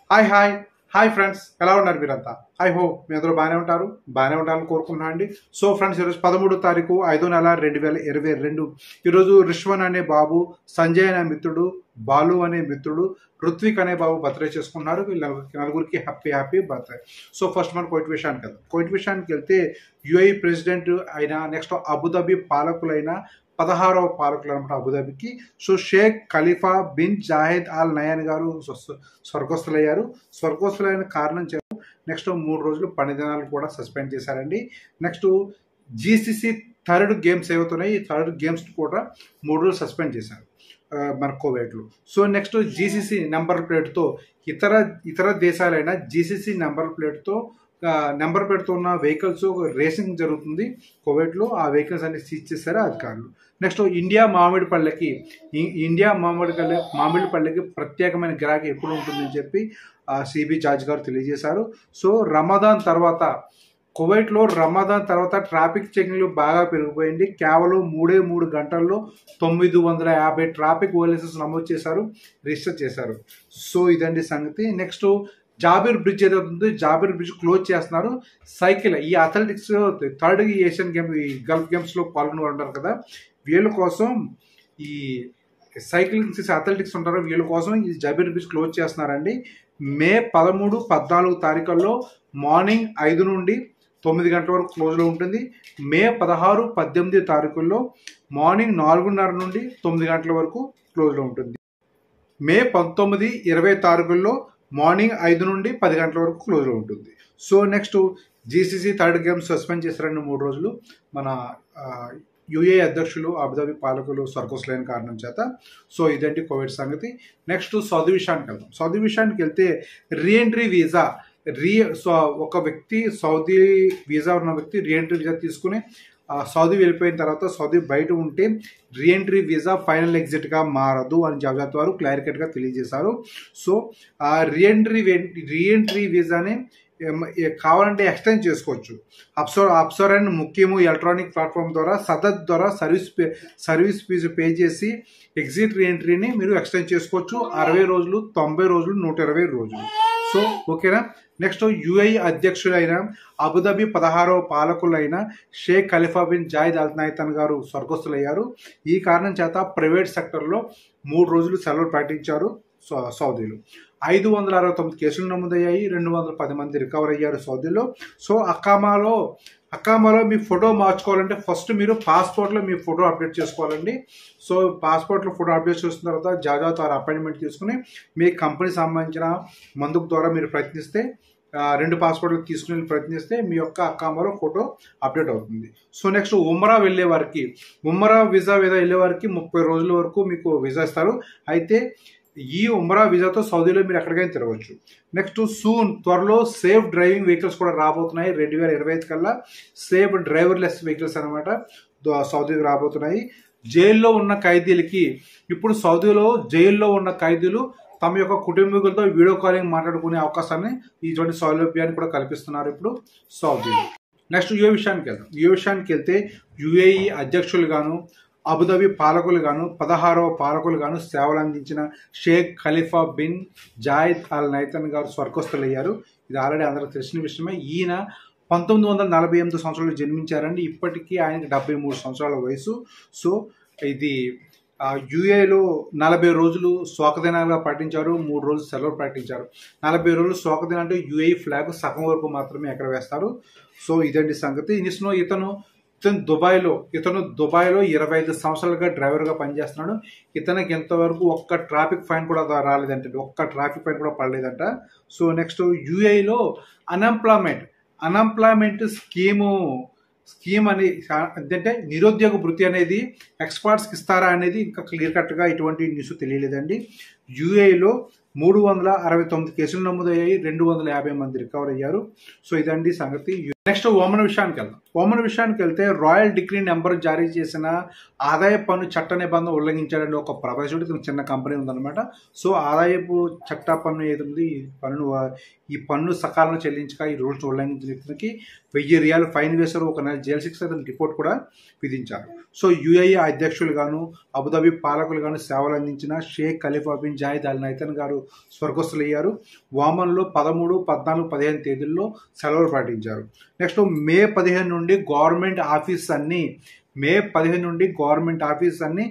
hi hi hi friends ఎలా ఉన్నారు మీరంతా ఐ హోప్ మీ అందరూ బాగానే ఉంటారు బాగానే ఉండాలని కోరుకుంటున్నాను అండి సో ఫ్రెండ్స్ ఈరోజు పదమూడు తారీఖు ఐదో నెల రెండు వేల ఇరవై రెండు ఈరోజు రిష్వన్ అనే బాబు సంజయ్ అనే మిత్రుడు బాలు అనే మిత్రుడు ఋత్విక్ అనే బాబు బర్త్డే చేసుకున్నారు వీళ్ళ నలుగురికి happy happy birthday so first మన కోయిట్ విషయానికి వెళ్దాం కోయిట్ విషయానికి వెళ్తే యుఐ ప్రెసిడెంట్ అయిన నెక్స్ట్ అబుదాబి పాలకులైన పదహారవ పాలకులు అనమాట అబుదాబికి so Sheikh Khalifa bin Zayed Al Nahyan గారు స్వ- స్వర్గస్థులయ్యారు స్వర్గస్థులైన కారణం చేత నెక్స్ట్ మూడు రోజులు పని దినాలు కూడా సస్పెండ్ చేశారండి నెక్స్ట్ జీసీసీ థర్డ్ గేమ్స్ ఏవవుతున్నాయి ఈ థర్డ్ గేమ్స్ కూడా మూడు రోజులు సస్పెండ్ చేశారు ఆ, మన కోవేట్లో సో నెక్స్ట్ జీసీసీ నెంబర్ ప్లేట్తో ఇతర ఇతర దేశాలైన జీసీసీ నెంబర్ ప్లేట్తో నెంబర్ ప్లేట్తో ఉన్న వెహికల్స్ రేసింగ్ జరుగుతుంది కోవేట్లో ఆ వెహికల్స్ అన్ని సీజ్ చేశారు అధికారులు నెక్స్ట్ ఇండియా మామిడి పళ్ళకి ఇ- ఇండియా మామిడి పల్లె మామిడి పళ్ళకి ప్రత్యేకమైన గిరాకీ ఎప్పుడు ఉంటుందని చెప్పి సిబి జార్జ్ గారు తెలియజేశారు సో రమదాన్ తర్వాత కువైట్లో రమదాన్ తర్వాత ట్రాఫిక్ చెకింగ్లు బాగా పెరిగిపోయింది కేవలం మూడే మూడు గంటల్లో తొమ్మిది వందల యాభై ట్రాఫిక్ వైలెన్సెస్ నమోదు చేశారు రిజిస్టర్ చేశారు సో ఇదండి సంగతి నెక్స్ట్ జాబీర్ బ్రిడ్జ్ ఏదైతే ఉందో జాబీర్ బ్రిడ్జ్ క్లోజ్ చేస్తున్నారు సైకిల్ ఈ అథ్లెటిక్స్ థర్డ్ ఏషియన్ గేమ్ ఈ గల్ఫ్ గేమ్స్లో పాల్గొని ఉంటారు కదా వీళ్ళ కోసం ఈ సైక్లింగ్ చేసే అథ్లెటిక్స్ ఉంటారు వీళ్ళ కోసం ఈ జాబీర్ బ్రిడ్జ్ క్లోజ్ చేస్తున్నారండి మే పదమూడు పద్నాలుగు తారీఖుల్లో మార్నింగ్ ఐదు నుండి తొమ్మిది గంటల వరకు క్లోజ్లో ఉంటుంది మే పదహారు పద్దెనిమిది తారీఖుల్లో మార్నింగ్ నాలుగున్నర నుండి తొమ్మిది గంటల వరకు క్లోజ్లో ఉంటుంది మే పంతొమ్మిది ఇరవై తారీఖుల్లో మార్నింగ్ ఐదు నుండి పది గంటల వరకు క్లోజ్లో ఉంటుంది so next GCC third game suspend చేశారండి మూడు రోజులు మన యుఏ అధ్యక్షులు అబుదాబి పాలకులు స్వర్గస్లైన కారణం చేత సో ఇదండి కోవిడ్ సంగతి నెక్స్ట్ సౌదీ విషయానికి వెళ్దాం సౌదీ విషయానికి వెళ్తే రీఎంట్రీ వీసా రీ సో ఒక వ్యక్తి సౌదీ వీసా ఉన్న వ్యక్తి రీఎంట్రీ వీసా తీసుకుని ఆ, సౌదీ వెళ్ళిపోయిన తర్వాత సౌదీ బయట ఉంటే రీఎంట్రీ వీసా ఫైనల్ ఎగ్జిట్గా మారదు అని జాగ్రత్త వారు క్లారికేట్గా తెలియజేశారు సో ఆ రీఎంట్రీ రీఎంట్రీ వీసాని ఏం- ఏ- కావాలంటే ఎక్స్టెండ్ చేసుకోవచ్చు అప్సోర్ అప్సోర్ అండ్ ముఖ్యము ఎలక్ట్రానిక్ ప్లాట్ఫామ్ ద్వారా సదత్ ద్వారా service pay service fee pay చేసి ఎగ్జిట్ రీఎంట్రీని మీరు ఎక్స్టెండ్ చేసుకోవచ్చు అరవై రోజులు తొంభై రోజులు నూట ఇరవై రోజులు సో ఓకేనా నెక్స్ట్ యుఐ అధ్యక్షులైన అబుదాబి పదహారవ పాలకులైన Sheikh Khalifa bin Zayed Al నైతన్ గారు స్వర్గస్థులయ్యారు ఈ కారణం చేత ప్రైవేట్ సెక్టర్లో మూడు రోజులు సెలవు ప్రకటించారు సౌ- సౌదీలో ఐదు వందల అరవై తొమ్మిది కేసులు నమోదయ్యాయి రెండు వందల పది మంది రికవర్ అయ్యారు సౌదీలో సో అకామాలో అకామాలో మీ ఫోటో మార్చుకోవాలంటే ఫస్ట్ మీరు పాస్పోర్ట్లో మీ ఫోటో అప్డేట్ చేసుకోవాలండి సో పాస్పోర్ట్లో ఫోటో అప్డేట్ చేసిన తర్వాత జాజాతో అపాయింట్మెంట్ తీసుకుని మీ కంపెనీ సంబంధించిన మందుకు ద్వారా మీరు ప్రయత్నిస్తే ఆ, రెండు పాస్పోర్ట్లు తీసుకుని ప్రయత్నిస్తే మీ యొక్క అకామాలో ఫోటో అప్డేట్ అవుతుంది సో నెక్స్ట్ ఉమరా వెళ్ళే వారికి ఉమరా వీసా వీసా వెళ్ళే వారికి ముప్పై రోజుల వరకు మీకు వీసా ఇస్తారు అయితే ఈ ఉమరా వీసాతో సౌదీలో మీరు ఎక్కడికైనా తిరగవచ్చు నెక్స్ట్ సూన్ త్వరలో సేఫ్ డ్రైవింగ్ వెహికల్స్ కూడా రాబోతున్నాయి రెండు వేల ఇరవై ఐదు కల్లా సేఫ్ డ్రైవర్లెస్ వెహికల్స్ అనమాట సౌదీకి రాబోతున్నాయి జైల్లో ఉన్న ఖైదీలకి ఇప్పుడు సౌదీలో జైల్లో ఉన్న ఖైదీలు తమ యొక్క కుటుంబీకులతో వీడియో కాలింగ్ మాట్లాడుకునే అవకాశాన్ని ఇటువంటి సౌలభ్యాన్ని కూడా కల్పిస్తున్నారు ఇప్పుడు సౌదీలో నెక్స్ట్ యుఏ విషయానికి వెళ్దాం యుఏ విషయానికి వెళ్తే యుఏఈ అధ్యక్షులుగాను అబుదాబి పాలకులుగాను పదహారవ పాలకులుగాను సేవలు అందించిన Sheikh Khalifa bin Zayed Al నైతన్ గారు స్వర్గస్థులయ్యారు ఇది ఆల్రెడీ అందరికి తెలిసిన విషయమే ఈయన పంతొమ్మిది వందల నలభై ఎనిమిది సంవత్సరాలు జన్మించారండి ఇప్పటికీ ఆయనకి డెబ్బై మూడు సంవత్సరాల వయసు సో ఇది యుఏలో నలభై రోజులు శోకదినాలుగా పాటించారు మూడు రోజులు సెలవు పాటించారు నలభై రోజులు శోకదిన అంటే యుఏ ఫ్లాగ్ సగం వరకు మాత్రమే ఎక్కడ వేస్తారు సో ఇదండి సంగతి ఇనిస్నో ఇతను ఇతను దుబాయ్లో ఇతను దుబాయ్లో ఇరవై ఐదు సంవత్సరాలుగా డ్రైవర్గా పనిచేస్తున్నాడు ఇతనికి ఇంతవరకు ఒక్క ట్రాఫిక్ ఫైన్ కూడా రాలేదంట ఒక్క ట్రాఫిక్ ఫైన్ కూడా పడలేదంట సో నెక్స్ట్ యూఏలో అన్ఎంప్లాయ్మెంట్ అన్ఎంప్లాయ్మెంట్ స్కీము స్కీమ్ అని అంటే నిరుద్యోగ వృత్తి అనేది ఎక్స్పర్ట్స్కి ఇస్తారా అనేది ఇంకా క్లియర్ కట్గా ఇటువంటి న్యూస్ తెలియలేదండి యూఏలో మూడు వందల అరవై తొమ్మిది కేసులు నమోదయ్యాయి రెండు వందల యాభై మంది రికవర్ అయ్యారు సో ఇదండి సంగతి నెక్స్ట్ ఓమన్ విషయానికి వెళ్దాం ఓమన్ విషయానికి వెళ్తే రాయల్ డిగ్రీ నెంబర్ జారీ చేసిన ఆదాయ పన్ను చట్ట నిబంధన ఉల్లంఘించాడని ఒక ప్రవేశుడు ఇతను చిన్న కంపెనీ ఉందన్నమాట సో ఆదాయపు చట్ట పన్ను ఏది ఉంది ఈ పన్ను ఈ పన్ను సకాలంలో చెల్లించక ఈ రూల్స్ ఉల్లంఘించిన వ్యక్తికి వెయ్యి రియాలు ఫైన్ వేశారు ఒక నెల జైలు శిక్ష అతని రిపోర్ట్ కూడా విధించారు సో యుఏఈ అధ్యక్షులు గాను అబుదాబి పాలకులు గాను సేవలు అందించిన Sheikh Khalifa bin Zayed Al నైతన్ గారు స్వర్గస్థులయ్యారు వామన్లో పదమూడు పద్నాలుగు పదిహేను తేదీల్లో సెలవులు ప్రకటించారు నెక్స్ట్ మే పదిహేను నుండి గవర్నమెంట్ ఆఫీస్ అన్ని మే పదిహేను నుండి గవర్నమెంట్ ఆఫీస్ అన్ని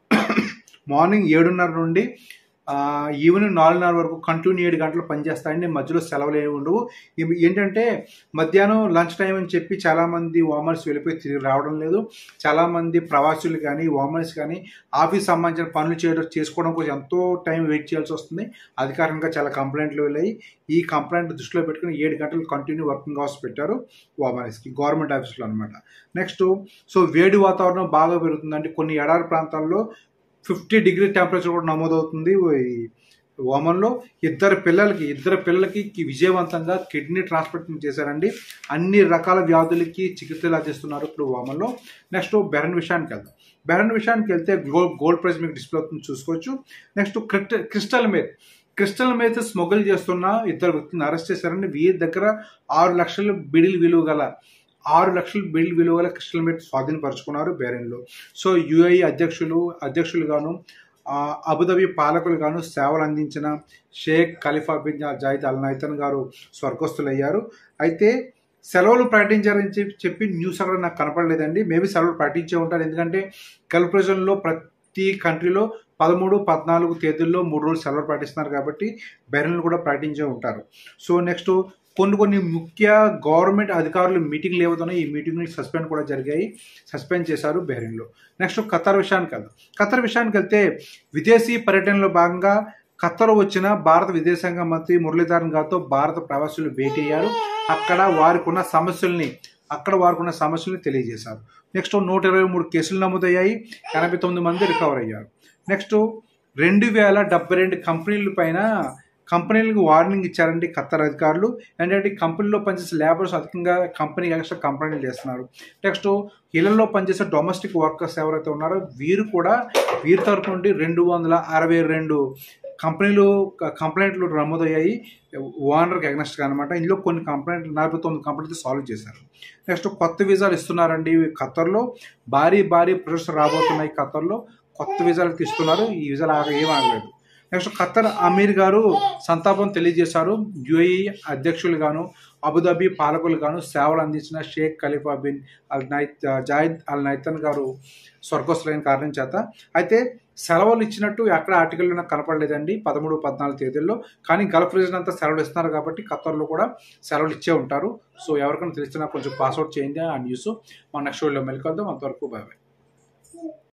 మార్నింగ్ ఏడున్నర నుండి ఆ, ఈవినింగ్ నాలుగున్నర వరకు కంటిన్యూ ఏడు గంటలు పనిచేస్తాయండి మధ్యలో సెలవులు ఏమి ఉండవు ఇవి ఏంటంటే మధ్యాహ్నం లంచ్ టైం అని చెప్పి చాలామంది వామర్స్ వెళ్ళిపోయి తిరిగి రావడం లేదు చాలామంది ప్రవాసులు కానీ వామర్స్ కానీ ఆఫీస్ సంబంధించిన పనులు చేయడం చేసుకోవడం కోసం ఎంతో టైం వెయిట్ చేయాల్సి వస్తుంది అధికారికంగా చాలా కంప్లైంట్లు వెళ్ళాయి ఈ కంప్లైంట్ దృష్టిలో పెట్టుకుని ఏడు గంటలు కంటిన్యూ వర్కింగ్ అవర్స్ పెట్టారు వామర్స్కి గవర్నమెంట్ ఆఫీస్లో అనమాట నెక్స్ట్ సో వేడి వాతావరణం బాగా పెరుగుతుందంటే కొన్ని ఎడారి ప్రాంతాల్లో ఫిఫ్టీ డిగ్రీ టెంపరేచర్ కూడా నమోదవుతుంది ఈ ఓమన్లో ఇద్దరు పిల్లలకి ఇద్దరు పిల్లలకి కి- విజయవంతంగా కిడ్నీ ట్రాన్స్ప్లాంట్ చేశారండి అన్ని రకాల వ్యాధులకి చికిత్సలు అందిస్తున్నారు ఇప్పుడు ఓమన్లో నెక్స్ట్ బెరన్ విషయానికి వెళ్దాం బెరన్ విషయానికి వెళ్తే గోల్డ్ గోల్డ్ ప్రైస్ మీకు డిస్ప్లే అవుతుంది చూసుకోవచ్చు నెక్స్ట్ క్రిట్ crystal meth crystal meth smuggle చేస్తున్న ఇద్దరు వ్యక్తులను అరెస్ట్ చేశారండి వీరి దగ్గర ఆరు లక్షల బిడిల్ విలువ గల ఆరు లక్షల బిల్ విలువ గల క్రిస్టల్ మేట్ స్వాధీనపరుచుకున్నారు బేరెన్లో సో యుఐ అధ్యక్షులు అధ్యక్షులు గాను ఆ, అబుదాబి పాలకులు గాను సేవలు అందించిన Sheikh Khalifa bin Zayed Al నైతన్ గారు స్వర్గస్థులయ్యారు అయితే సెలవులు ప్రకటించారని చెప్పి చెప్పి న్యూస్ అక్కడ నాకు కనపడలేదండి మేబీ సెలవులు ప్రకటించే ఉంటారు ఎందుకంటే గల్ఫ్ ప్రజల్లో ప్రతి కంట్రీలో పదమూడు పద్నాలుగు తేదీల్లో మూడు రోజులు సెలవులు ప్రకటిస్తున్నారు కాబట్టి బెరన్లు కూడా ప్రకటించే ఉంటారు సో నెక్స్ట్ కొన్ని కొన్ని ముఖ్య గవర్నమెంట్ అధికారులు మీటింగ్లు ఏవైతున్నాయి ఈ మీటింగ్లు సస్పెండ్ కూడా జరిగాయి సస్పెండ్ చేశారు బెహ్రెయిన్లో నెక్స్ట్ ఖతర్ విషయానికి వెళ్దాం ఖతర్ విషయానికి వెళ్తే విదేశీ పర్యటనలో భాగంగా ఖత్తర్ వచ్చిన భారత విదేశాంగ మంత్రి మురళీధరన్ గారితో భారత ప్రవాసులు భేటీ అయ్యారు అక్కడ వారికి ఉన్న సమస్యల్ని అక్కడ వారికి ఉన్న సమస్యల్ని తెలియజేశారు నెక్స్ట్ నూట ఇరవై మూడు కేసులు నమోదయ్యాయి ఎనభై తొమ్మిది మంది రికవర్ అయ్యారు నెక్స్ట్ రెండు వేల డెబ్బై రెండు కంపెనీల పైన కంపెనీలకు వార్నింగ్ ఇచ్చారండి ఖత్తర్ అధికారులు ఏంటంటే ఈ కంపెనీలో పనిచేసే లేబర్స్ అధికంగా కంపెనీ ఎక్స్ట్రా కంప్లైంట్లు చేస్తున్నారు నెక్స్ట్ ఇళ్లలో పనిచేసే డొమెస్టిక్ వర్కర్స్ ఎవరైతే ఉన్నారో వీరు కూడా వీరి తరపు నుండి రెండు వందల అరవై రెండు కంపెనీలు కంప్లైంట్లు నమోదయ్యాయి ఓనర్కి అగ్నెస్ట్గా అనమాట ఇందులో కొన్ని కంప్లైంట్లు నలభై తొమ్మిది కంప్లైంట్లు సాల్వ్ చేశారు నెక్స్ట్ కొత్త వీసాలు ఇస్తున్నారండి ఖత్తర్లో భారీ భారీ ప్రొసెస్ రాబోతున్నాయి ఖత్తర్లో కొత్త వీసాలకు ఇస్తున్నారు ఈ వీసాలు ఆగ ఏం ఆగలేదు నెక్స్ట్ ఖత్తర్ అమీర్ గారు సంతాపం తెలియజేశారు యుఏఈ అధ్యక్షులు గాను అబుదాబి పాలకులు గాను సేవలు అందించిన షేక్ ఖలీఫా బిన్ అల్ నై జాయిద్ అల్ నైతన్ గారు స్వర్గస్థులైన కారణం చేత అయితే సెలవులు ఇచ్చినట్టు ఎక్కడ ఆర్టికల్లో నాకు కనపడలేదండి పదమూడు పద్నాలుగు తేదీల్లో కానీ గల్ఫ్ రీజన్ అంతా సెలవులు ఇస్తున్నారు కాబట్టి ఖత్తర్లో కూడా సెలవులు ఇచ్చే ఉంటారు సో ఎవరికైనా తెలిస్తే నాకు కొంచెం పాస్అవుట్ చేయండి ఆ న్యూస్ మా నెక్స్ట్ వీడియోలో మెల్కొద్దాం అంతవరకు బాయ్ బాయ్